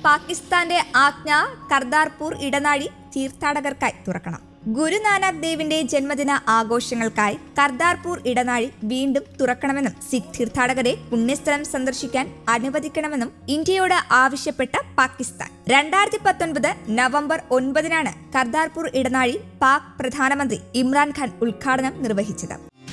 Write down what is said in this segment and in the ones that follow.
പാകിസ്ഥാന്റെ ആജ്ഞ കർദാർപൂർ ഇടനാഴി തീർത്ഥാടകർക്കായി തുറക്കണം ഗുരുനാനാക്ക് ദേവിന്റെ ജന്മദിന ആഘോഷങ്ങൾക്കായി കർദാർപൂർ ഇടനാഴി വീണ്ടും തുറക്കണമെന്നും സിഖ് തീർത്ഥാടകരെ പുണ്യസ്ഥലം സന്ദർശിക്കാൻ അനുവദിക്കണമെന്നും ഇന്ത്യയോട് ആവശ്യപ്പെട്ട പാകിസ്ഥാൻ രണ്ടായിരത്തി പത്തൊൻപത് നവംബർ ഒൻപതിനാണ് കർദാർപൂർ ഇടനാഴി പാക് പ്രധാനമന്ത്രി ഇമ്രാൻഖാൻ ഉദ്ഘാടനം നിർവഹിച്ചത്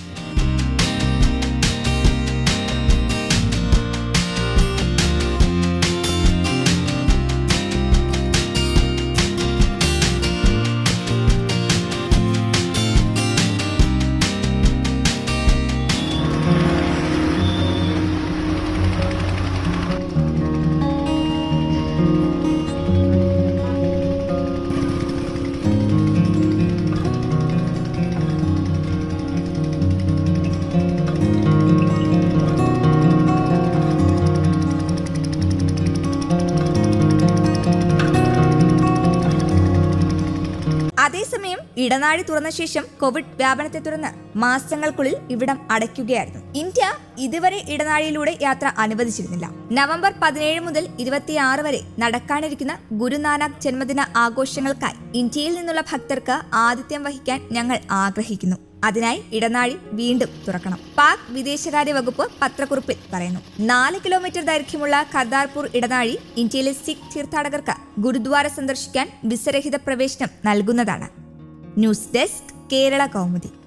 അതേസമയം ഇടനാഴി തുറന്ന ശേഷം കോവിഡ് വ്യാപനത്തെ തുടർന്ന് മാസങ്ങൾക്കുള്ളിൽ ഇവിടം അടയ്ക്കുകയായിരുന്നു ഇന്ത്യ ഇതുവരെ ഇടനാഴിയിലൂടെ യാത്ര അനുവദിച്ചിരുന്നില്ല നവംബർ പതിനേഴ് മുതൽ ഇരുപത്തിയാറ് വരെ നടക്കാനിരിക്കുന്ന ഗുരുനാനാക്ക് ജന്മദിന ആഘോഷങ്ങൾക്കായി ഇന്ത്യയിൽ നിന്നുള്ള ഭക്തർക്ക് ആതിഥ്യം വഹിക്കാൻ ഞങ്ങൾ ആഗ്രഹിക്കുന്നു അതിനായി ഇടനാഴി വീണ്ടും തുറക്കണം പാക് വിദേശകാര്യ വകുപ്പ് പത്രക്കുറിപ്പിൽ പറയുന്നു നാല് കിലോമീറ്റർ ദൈർഘ്യമുള്ള കർദാർപൂർ ഇടനാഴി ഇന്ത്യയിലെ സിഖ് തീർത്ഥാടകർക്ക് ഗുരുദ്വാര സന്ദർശിക്കാൻ വിസരഹിത പ്രവേശനം നൽകുന്നതാണ് ന്യൂസ് ഡെസ്ക് കേരള കൗമുദി